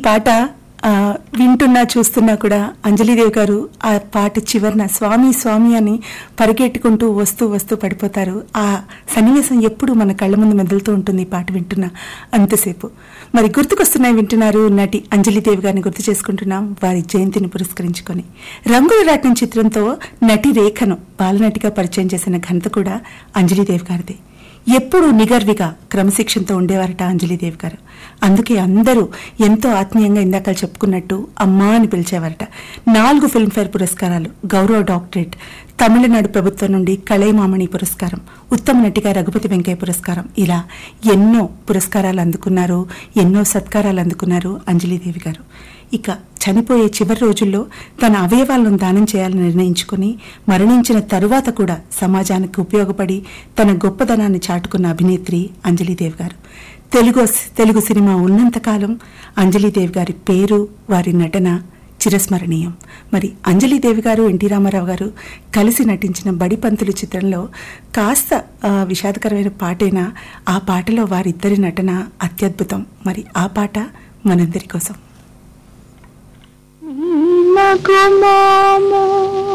పాట ఆ, వింటున్నా చూస్తున్నా కూడా అంజలిదేవి గారు ఆ పాట చివరన స్వామి స్వామి అని పరిగెట్టుకుంటూ వస్తూ వస్తూ పడిపోతారు ఆ సన్నివేశం ఎప్పుడు మన కళ్ళ ముందు మెదులుతూ ఉంటుంది ఈ పాట వింటున్నా అంతసేపు మరి గుర్తుకొస్తున్నాయి వింటున్నారు నటి అంజలిదేవి గారిని గుర్తు చేసుకుంటున్నాం వారి జయంతిని పురస్కరించుకొని రంగుల రాట్నం చిత్రంతో నటి రేఖను బాలనటిగా పరిచయం చేసిన ఘనత కూడా అంజలిదేవి గారిదే ఎప్పుడూ నిగర్విగా క్రమశిక్షణతో ఉండేవారట అంజలిదేవి గారు అందుకే అందరూ ఎంతో ఆత్మీయంగా ఇందాక చెప్పుకున్నట్టు అమ్మా అని పిలిచేవారట నాలుగు ఫిల్మ్ఫేర్ పురస్కారాలు గౌరవ డాక్టరేట్ తమిళనాడు ప్రభుత్వం నుండి కళైమామణి పురస్కారం ఉత్తమ నటిగా రఘుపతి వెంకయ్య పురస్కారం ఇలా ఎన్నో పురస్కారాలు అందుకున్నారు ఎన్నో సత్కారాలు అందుకున్నారు అంజలిదేవి గారు ఇక చనిపోయే చివరి రోజుల్లో తన అవయవాలను దానం చేయాలని నిర్ణయించుకుని మరణించిన తరువాత కూడా సమాజానికి ఉపయోగపడి తన గొప్పదనాన్ని చాటుకున్న అభినేత్రి అంజలిదేవి గారు తెలుగు తెలుగు సినిమా ఉన్నంతకాలం అంజలిదేవి గారి పేరు వారి నటన చిరస్మరణీయం మరి అంజలిదేవి గారు ఎన్టీ రామారావు గారు కలిసి నటించిన బడిపంతులు చిత్రంలో కాస్త ఆ, విషాదకరమైన పాటైనా ఆ పాటలో వారిద్దరి నటన అత్యద్భుతం మరి ఆ పాట మనందరి కోసం మగుమోము